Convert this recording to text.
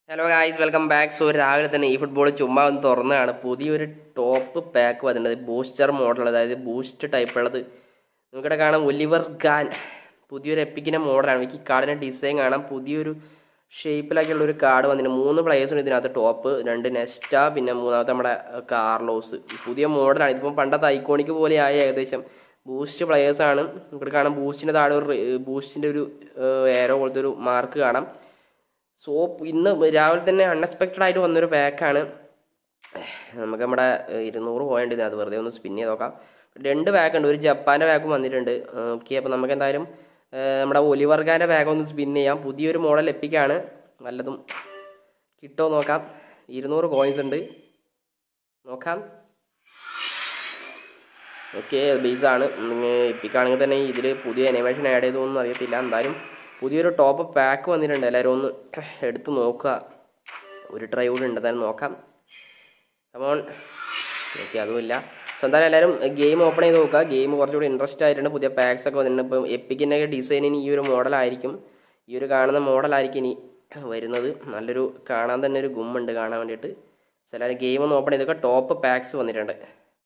hello guys welcome back so രാവിലെ തന്നെ ഈ ഫുട്ബോൾ ചുമ്മാ ഒന്ന് തുറന്നതാണ് പുതിയൊരു ടോപ്പ് പാക്ക് വന്നിട്ടുണ്ട് ബൂസ്റ്റർ മോഡൽ അതായത് ബൂസ്റ്റ് ടൈപ്പ് ഉള്ളത് നിങ്ങൾക്കിവിടെ കാണാം ഒലിവർ ഗാൻ പുതിയൊരു എപ്പിക്കിൻ്റെ മോഡലാണ് എനിക്ക് ഈ കാർഡിൻ്റെ ഡിസൈൻ കാണാം പുതിയൊരു ഷേപ്പിലൊക്കെയുള്ള ഒരു കാർഡ് വന്നിട്ടുണ്ട് മൂന്ന് പ്ലേയേഴ്സുണ്ട് ഇതിനകത്ത് ടോപ്പ് രണ്ട് നെസ്റ്റ പിന്നെ മൂന്നാമത്തെ നമ്മുടെ അഹ്, കാർലോസ് പുതിയ മോഡലാണ് ഇതിപ്പം പണ്ടത്തെ ഐക്കോണിക് പോലെ ആയ ഏകദേശം ബൂസ്റ്റ് പ്ലേയേഴ്സാണ് ഇവിടെ കാണാം ബൂസ്റ്റിൻ്റെ താഴെ ഒരു ബൂസ്റ്റിൻ്റെ ഒരു ഏരോ പോലത്തെ ഒരു മാർക്ക് കാണാം സോ ഇന്ന് രാവിലെ തന്നെ അൺഎക്സ്പെക്റ്റഡ് ആയിട്ട് വന്നൊരു പാക്കാണ് നമുക്ക് നമ്മുടെ ഏഹ്, ഇരുന്നൂറ് പോയിന്റ് ഇതിനകത്ത് വെറുതെ ഒന്ന് സ്പിൻ ചെയ്ത് നോക്കാം രണ്ട് പാക്ക് ഉണ്ട് ഒരു ജപ്പാൻ്റെ പാക്കും വന്നിട്ടുണ്ട് ഓക്കെ അപ്പോൾ നമുക്ക് എന്തായാലും ഏഹ്, നമ്മുടെ ഒലിവർഗാൻ്റെ പാക്ക് ഒന്ന് സ്പിൻ ചെയ്യാം പുതിയൊരു മോഡൽ എപ്പിക്കാണ് വല്ലതും കിട്ടുമോ നോക്കാം ഇരുന്നൂറ് കോയിൻസ് ഉണ്ട് നോക്കാം ഓക്കെ ബേസാണ് എപ്പിക്കാണെങ്കിൽ തന്നെ ഇതിൽ പുതിയ അനിമേഷൻ ആഡ് ചെയ്തോന്നും അറിയത്തില്ല എന്തായാലും പുതിയൊരു ടോപ്പ് പാക്ക് വന്നിട്ടുണ്ട് എല്ലാവരും ഒന്ന് എടുത്ത് നോക്കുക ഒരു ട്രൈ കൂടി ഉണ്ട് എന്തായാലും നോക്കാം കമോൺ ഓക്കെ അതുമില്ല സോ എന്തായാലും എല്ലാവരും ഗെയിം ഓപ്പൺ ചെയ്ത് നോക്കുക ഗെയിം കുറച്ചുകൂടി ഇൻട്രസ്റ്റ് ആയിട്ടുണ്ട് പുതിയ പാക്സ് ഒക്കെ വന്നിട്ടുണ്ട് ഇപ്പം എപ്പിക്കിൻ്റെ ഡിസൈനിന് ഈ ഒരു മോഡലായിരിക്കും ഈ ഒരു കാണുന്ന മോഡലായിരിക്കും ഇനി വരുന്നത് നല്ലൊരു കാണാൻ തന്നെ ഒരു ഗുമ്മുണ്ട് കാണാൻ വേണ്ടിയിട്ട് സോ എല്ലാവരും ഗെയിം ഒന്ന് ഓപ്പൺ ചെയ്തൊക്കെ ടോപ്പ് പാക്സ് വന്നിട്ടുണ്ട്